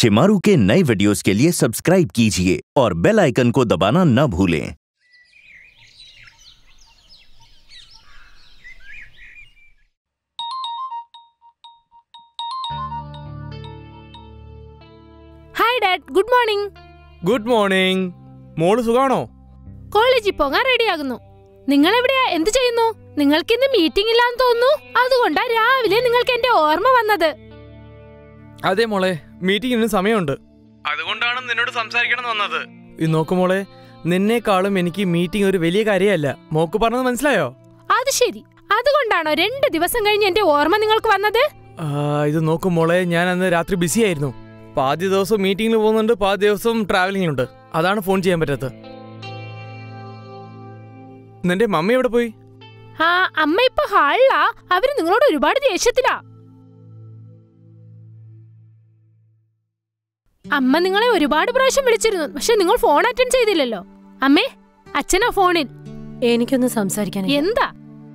शिमारू के नए वीडियोस के लिए सब्सक्राइब कीजिए और बेल आइकन को दबाना न भूलें hi dad good morning good morning മോള് സുഖാണോ കോളേജിൽ പോകാൻ റെഡിയാകുന്നു നിങ്ങൾ എവിടെയാ എന്ത് ചെയ്യുന്നു നിങ്ങൾക്ക് ഇന്ന് മീറ്റിംഗ് ഇല്ലാന്ന് തോന്നുന്നു അതുകൊണ്ടാ രാവിലെ നിങ്ങൾക്ക് എന്റെ ഓർമ്മ വന്നത് അതെ മോളെ മീറ്റിംഗിന് സമയമുണ്ട് അതുകൊണ്ടാണ് നിന്നോട് സംസാരിക്കണം വന്നത് ഈ നോക്കു മോളെ നിന്നേക്കാളും എനിക്ക് മീറ്റിംഗ് ഒരു വലിയ കാര്യമല്ല മോക്ക് പറഞ്ഞത് മനസ്സിലായോ അത് ശരി അതുകൊണ്ടാണോ രണ്ട് ദിവസം കഴിഞ്ഞ് എന്റെ ഓർമ്മ നിങ്ങൾക്ക് വന്നത് ആ, ഇത് നോക്കു മോളെ ഞാൻ അന്ന് രാത്രി ബിസി ആയിരുന്നു പാതി ദിവസം മീറ്റിംഗിൽ പോകുന്നുണ്ട് പാതി ദിവസം ട്രാവലിംഗിലുണ്ട് അതാണ് ഫോൺ ചെയ്യാൻ പറ്റാത്തത് നിന്റെ മമ്മി എവിടെ പോയി ആ അമ്മ ഇപ്പൊ ഹാളിലാ അവര് നിങ്ങളോട് ഒരുപാട് ദേഷ്യത്തിലാ അമ്മ നിങ്ങളെ ഒരുപാട് പ്രാവശ്യം വിളിച്ചിരുന്നു പക്ഷെ നിങ്ങൾ ഫോൺ അറ്റൻഡ് ചെയ്തില്ലല്ലോ അമ്മേ അച്ഛനാ ഫോണിൽ എനിക്കൊന്ന് സംസാരിക്കാൻ എന്താ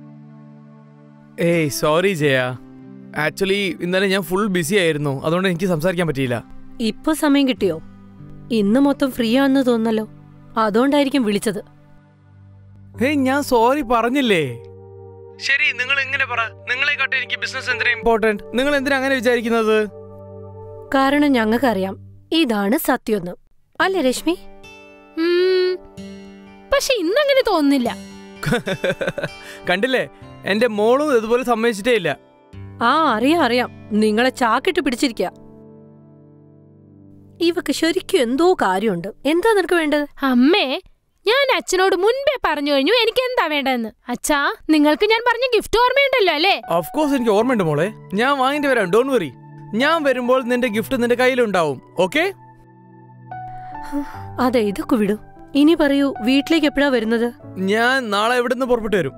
ഏയ് സോറി ജയ ആക്ച്വലി ഇന്നലെ ഞാൻ ഫുൾ ബിസി ആയിരുന്നു അതുകൊണ്ട് എനിക്ക് സംസാരിക്കാൻ പറ്റിയില്ല ഇപ്പൊ സമയം കിട്ടിയോ ഇന്ന് മൊത്തം ഫ്രീ ആണെന്ന് തോന്നല്ലോ അതുകൊണ്ടായിരിക്കും വിളിച്ചത് ഹേയ് ഞാൻ സോറി പറഞ്ഞില്ലേ ശരി നിങ്ങൾ എങ്ങനെ പറ നിങ്ങളെക്കാട്ട് എനിക്ക് ബിസിനസ് എന്തിനാ ഇമ്പോർട്ടന്റ് നിങ്ങൾ എന്തിനാ അങ്ങനെ വിചാരിക്കുന്നത് കാരണം ഞങ്ങൾക്കറിയാം ഇതാണ് സത്യൊന്ന് അല്ലേ രശ്മി ഉം, പക്ഷെ ഇന്നങ്ങനെ തോന്നുന്നില്ല കണ്ടില്ലേ എന്റെ മോളും ഇതുപോലെ സമ്മതിച്ചിട്ടേ ഇല്ല ആ അറിയാം അറിയാം നിങ്ങളെ ചാക്കിട്ട് പിടിച്ചിരിക്ക ഇവക്ക് ശരിക്കും എന്തോ കാര്യമുണ്ട് എന്താ നിനക്ക് വേണ്ടത് അമ്മേ ഞാൻ അച്ഛനോട് മുൻപേ പറഞ്ഞു കഴിഞ്ഞു എനിക്ക് എന്താ വേണ്ടതെന്ന് അച്ഛാ നിങ്ങൾക്ക് ഞാൻ പറഞ്ഞ ഗിഫ്റ്റ് ഓർമ്മയുണ്ടല്ലോ അല്ലേ ഓഫ് കോഴ്സ് എനിക്ക് ഓർമ്മയുണ്ട് മോളെ ഞാൻ വാങ്ങിട്ട് വരാം ഡോണ്ട് വറി ഞാൻ വരുമ്പോൾ നിന്റെ ഗിഫ്റ്റ് നിന്റെ കയ്യിലുണ്ടാവും ഓക്കെ അതെ ഇതൊക്കെ വിടൂ ഇനി പറയൂ വീട്ടിലേക്ക് എപ്പോഴാ വരുന്നത് ഞാൻ നാളെ എവിടുന്ന് പുറപ്പെട്ടു വരും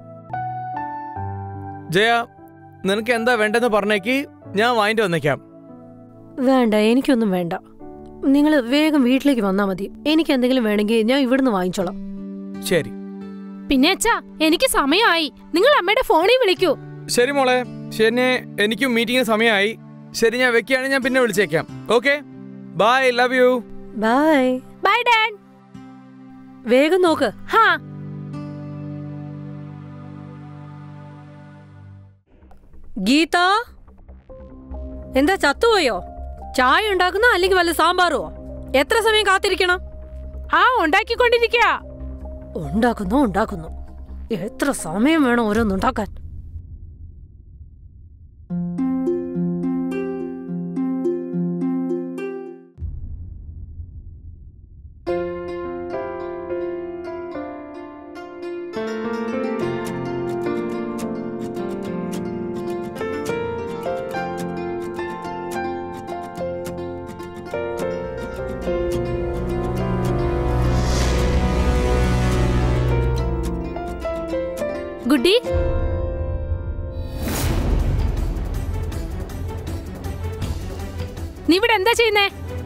ജയ നിനക്ക് എന്താ വേണ്ടെന്ന് പറഞ്ഞേക്ക് ഞാൻ വാങ്ങിട്ട് വന്നേക്കാം വേണ്ട എനിക്കൊന്നും വേണ്ട നിങ്ങൾ വേഗം വീട്ടിലേക്ക് വന്നാ മതി എനിക്ക് എന്തെങ്കിലും വേണമെങ്കിൽ ഞാൻ ഇവിടുന്ന് വാങ്ങിച്ചോളാം ശരി പിന്നെ അച്ഛാ എനിക്ക് സമയമായി നിങ്ങൾ അമ്മയുടെ ഫോണിൽ വിളിക്കൂ ശരി മോളെ ശരി എനിക്കും മീറ്റിംഗിന് സമയമായി ശരി ഞാൻ വെക്കുകയാണെങ്കിൽ ഞാൻ പിന്നെ വിളിച്ചേക്കാം okay bye love you bye bye dad വേഗം നോക്ക് ഹാ ഗീത എന്താ ചത്തുപോയോ ചായ ഉണ്ടാക്കുന്നോ അല്ലെങ്കിൽ വല്ല സാമ്പാറോ എത്ര സമയം കാത്തിരിക്കണം ആ ഉണ്ടാക്കിക്കൊണ്ടിരിക്കുക ഉണ്ടാക്കുന്നു ഉണ്ടാക്കുന്നു എത്ര സമയം വേണം ഓരോന്നുണ്ടാക്കാൻ ഗുഡി നീ ഇവിടെ എന്താ ചെയ്യുന്നേ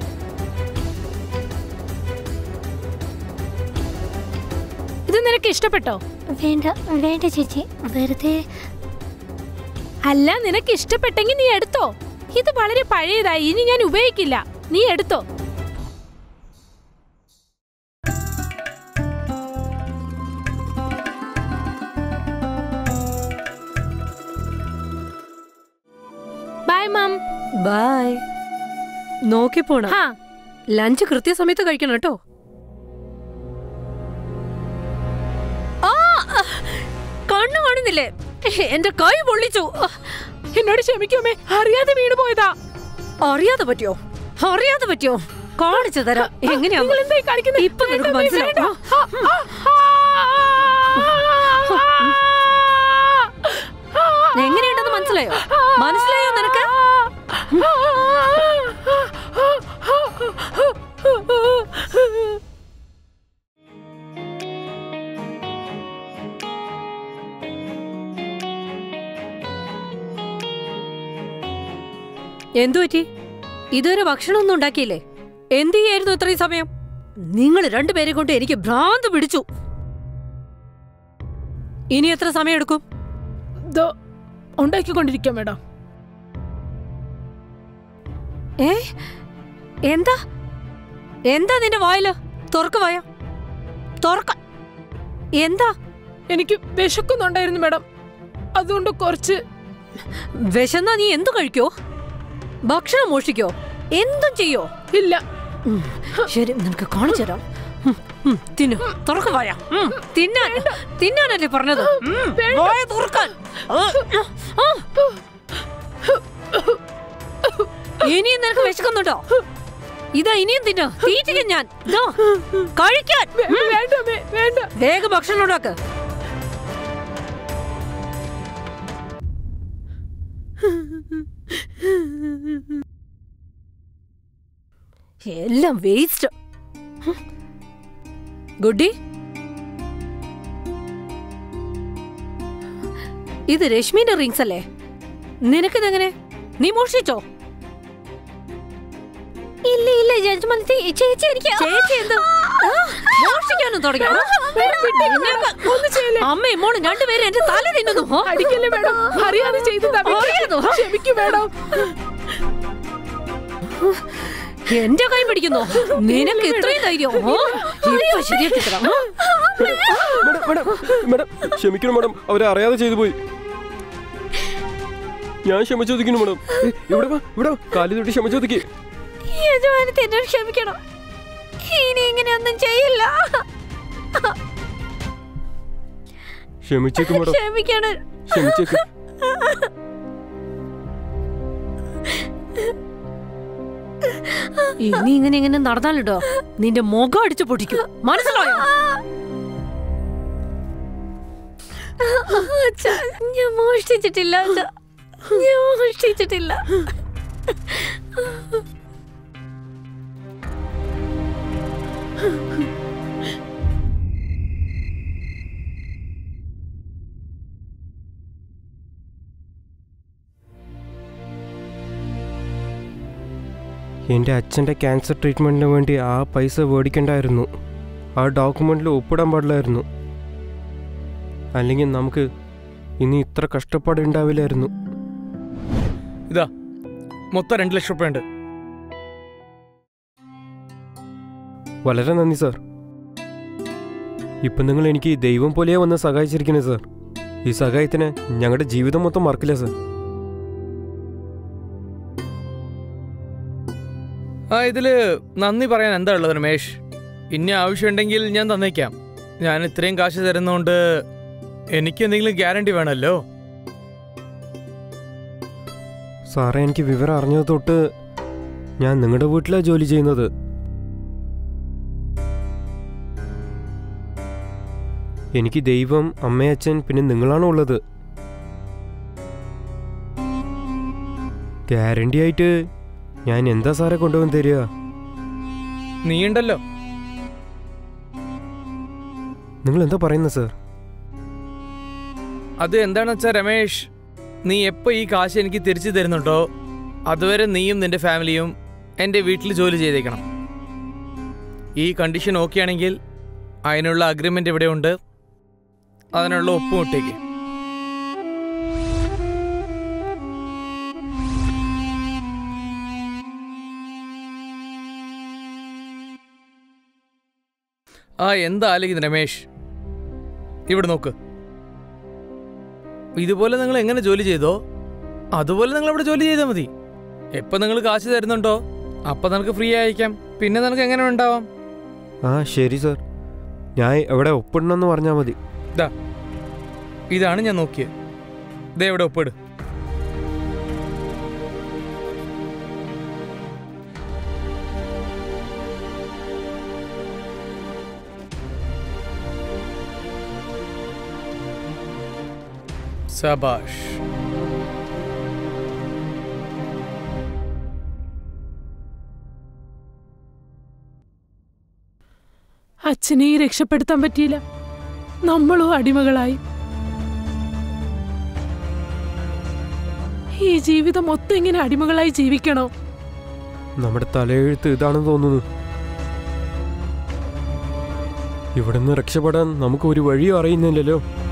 ഇത് നിനക്ക് ഇഷ്ടപ്പെട്ടോ വേണ്ട വേണ്ട ചേച്ചി വെറുതെ അല്ല നിനക്ക് ഇഷ്ടപ്പെട്ടെങ്കിൽ നീ എടുത്തോ ഇത് വളരെ പഴയതായി ഇനി ഞാൻ ഉപയോഗിക്കില്ല നീ എടുത്തോ ബൈ മാം ബൈ നോക്കി പോണം ഹാ ലഞ്ച് കൃത്യസമയത്ത് കഴിക്കണം കേട്ടോ ആ, കണ്ണു കാണുന്നില്ലേ എന്റെ കൈ പൊള്ളിച്ചു എന്നോട് ക്ഷമിക്കുമേ അറിയാതെ വീണു പോയതാ അറിയാതെ പറ്റിയോ അറിയാതെ പറ്റിയോ കാണിച്ചു തരാം എങ്ങനെയാ നിങ്ങൾ എന്തായി കാണിക്കുന്നത്? ഇപ്പൊ നിനക്ക് വേണ്ട, മനസ്സിലാവും വേണ്ട. ആ, ആ, ആ, ആ. എങ്ങനെയുണ്ടെന്ന് മനസ്സിലായോ മനസ്സിലായോ നിനക്ക് എന്തു പറ്റി ഇതുവരെ ഭക്ഷണമൊന്നും ഉണ്ടാക്കിയില്ലേ എന്ത് ചെയ്യായിരുന്നു ഇത്രയും സമയം നിങ്ങൾ രണ്ടുപേരെ കൊണ്ട് എനിക്ക് ഭ്രാന്ത് പിടിച്ചു ഇനി എത്ര സമയം എടുക്കും ദോ, ഉണ്ടാക്കിക്കൊണ്ടിരിക്കാം മേഡം ഏ എന്താ എന്താ നിന്റെ വായില് തുറക്ക് വായ തുറക്ക എന്താ എനിക്ക് വിശക്കുന്നുണ്ടായിരുന്നു മാഡം അതുകൊണ്ട് കുറച്ച് വിശന്നാ നീ എന്തു കഴിക്കോ ഭക്ഷണം മോഷിക്കോ എന്തും ചെയ്യോ ഇല്ല ഉം, ശരി നിനക്ക് കാണിച്ചു തരാം ഉം, ഉം, തിന്നു തുറക്ക് വായ ഉം, തിന്നാൻ തിന്നാനല്ലേ പറഞ്ഞത് ഉം, വായ തുറക്കാൻ ആ, ആ. ഇനിയും നിനക്ക് വിശക്കുന്നുണ്ടോ ഇതാ ഇനിയും തിന്നോ തീറ്റിക്കും ഞാൻ ഇതോ, കഴിക്കാൻ ഉം. വേണ്ട അമ്മേ, വേണ്ട വേഗം ഭക്ഷണം ഉണ്ടാക്ക് എല്ലാം വേസ്റ്റ് ഗുഡി ഇത് രശ്മിന്റെ റിങ്സ് അല്ലേ നിനക്കിതെങ്ങനെ നീ മോഷിച്ചോ ഇല്ല ഇല്ല ജഡ്ജ്മെന്റ് ചേച്ചി എനിക്ക് ചേച്ചി എന്ത് ആ, മോഷ്ടിക്കാനും തുടങ്ങിയോ ഒന്നും ചെയ്യില്ല അമ്മയും മോളും രണ്ടുപേരും എന്റെ തല തിന്നുന്നു ആ? അടിക്കല്ലേ മാഡം അറിയാതെ ചെയ്തതാ അറിയാതോ? ക്ഷമിക്കും മാഡം എന്റെ കൈ പിടിക്കുന്നു നിനക്ക് ഇത്രയും ധൈര്യം ഓ, ഇപ്പൊ ശരിയാക്കി തരാം ആ? മേഡം മേഡം മേഡം ക്ഷമിക്കണം മേഡം അവരെ അറിയാതെ ചെയ്തു പോയി ഞാൻ ക്ഷമിച്ചൊതുക്കുന്നു മേഡം ഏ, ഇവിടെ വാ ഇവിടെ വാ. കാലി തൊട്ട് ക്ഷമിച്ചൊതുക്കി യജമാനത്തെ എന്നോട് ക്ഷമിക്കണം ഇനി ഇങ്ങനെയൊന്നും ചെയ്യില്ല ക്ഷമിച്ചേക്ക് മേഡം ക്ഷമിക്കണം ക്ഷമിച്ചേക്ക് ഇനി ഇങ്ങനെ ഇങ്ങനെ നടന്നാലിട്ടോ നിന്റെ മുഖം അടിച്ചു പൊട്ടിക്കും മനസ്സിലായോ അച്ഛാ, ഞാൻ മോഷ്ടിച്ചിട്ടില്ല അച്ഛാ. ഞാൻ മോഷ്ടിച്ചിട്ടില്ല എൻ്റെ അച്ഛൻ്റെ ക്യാൻസർ ട്രീറ്റ്മെൻറ്റിന് വേണ്ടി ആ പൈസ മേടിക്കണ്ടായിരുന്നു ആ ഡോക്യുമെൻറ്റിൽ ഒപ്പിടാൻ പാടില്ലായിരുന്നു അല്ലെങ്കിൽ നമുക്ക് ഇനി ഇത്ര കഷ്ടപ്പാടുണ്ടാവില്ലായിരുന്നു ഇതാ മൊത്തം രണ്ട് ലക്ഷം രൂപയുണ്ട് വളരെ നന്ദി സാർ ഇപ്പം നിങ്ങൾ എനിക്ക് ദൈവം പോലെയാ വന്ന് സഹായിച്ചിരിക്കുന്നത് സാർ ഈ സഹായത്തിന് ഞങ്ങളുടെ ജീവിതം മൊത്തം മറക്കില്ല സാർ ആ ഇതില് നന്ദി പറയാൻ എന്താ ഉള്ളത് രമേഷ് ഇനി ആവശ്യമുണ്ടെങ്കിൽ ഞാൻ തന്നേക്കാം ഞാൻ ഇത്രയും കാശ് തരുന്നതുകൊണ്ട് എനിക്ക് എന്തെങ്കിലും ഗ്യാരണ്ടി വേണമല്ലോ സാറേ എനിക്ക് വിവരം അറിഞ്ഞത് തൊട്ട് ഞാൻ നിങ്ങളുടെ വീട്ടിലാണ് ജോലി ചെയ്യുന്നത് എനിക്ക് ദൈവം അമ്മയച്ഛൻ പിന്നെ നിങ്ങളാണ് ഉള്ളത് ഗ്യാരണ്ടി ആയിട്ട് ഞാൻ എന്താ സാറേ കൊണ്ടുവന്ന് തരിക നീയുണ്ടല്ലോ നിങ്ങൾ എന്താ പറയുന്നത് സാർ അത് എന്താണെന്ന് വെച്ചാൽ രമേഷ് നീ എപ്പോൾ ഈ കാശ് എനിക്ക് തിരിച്ചു തരുന്നുണ്ടോ അതുവരെ നീയും നിന്റെ ഫാമിലിയും എൻ്റെ വീട്ടിൽ ജോലി ചെയ്തേക്കണം ഈ കണ്ടീഷൻ ഓക്കെ ആണെങ്കിൽ അതിനുള്ള അഗ്രിമെൻ്റ് ഇവിടെ ഉണ്ട് അതിനുള്ള ഒപ്പും ഇട്ടേക്ക് ആ എന്താ ആലോചിക്കുന്നു രമേഷ് ഇവിടെ നോക്ക് ഇതുപോലെ നിങ്ങൾ എങ്ങനെ ജോലി ചെയ്തോ അതുപോലെ നിങ്ങൾ ഇവിടെ ജോലി ചെയ്താൽ മതി എപ്പോൾ നിങ്ങൾ കാശ് തരുന്നുണ്ടോ അപ്പം നിനക്ക് ഫ്രീ ആയിരിക്കാം പിന്നെ നിനക്ക് എങ്ങനെ ഉണ്ടാവാം ആ ശരി സാർ ഞാൻ എവിടെ ഒപ്പിടണമെന്ന് പറഞ്ഞാൽ മതി ഇതാണ് ഞാൻ നോക്കിയത് ദേ ഇവിടെ ഒപ്പിട് സബാഷ് അച്ഛനെ ഈ രക്ഷപ്പെടുത്താൻ പറ്റിയില്ല നമ്മളോ അടിമകളായി ഈ ജീവിതം മൊത്തം ഇങ്ങനെ അടിമകളായി ജീവിക്കണോ നമ്മുടെ തലയെഴുത്ത് ഇതാണെന്ന് തോന്നുന്നു ഇവിടുന്ന് രക്ഷപ്പെടാൻ നമുക്ക് ഒരു വഴിയും അറിയുന്നില്ലല്ലോ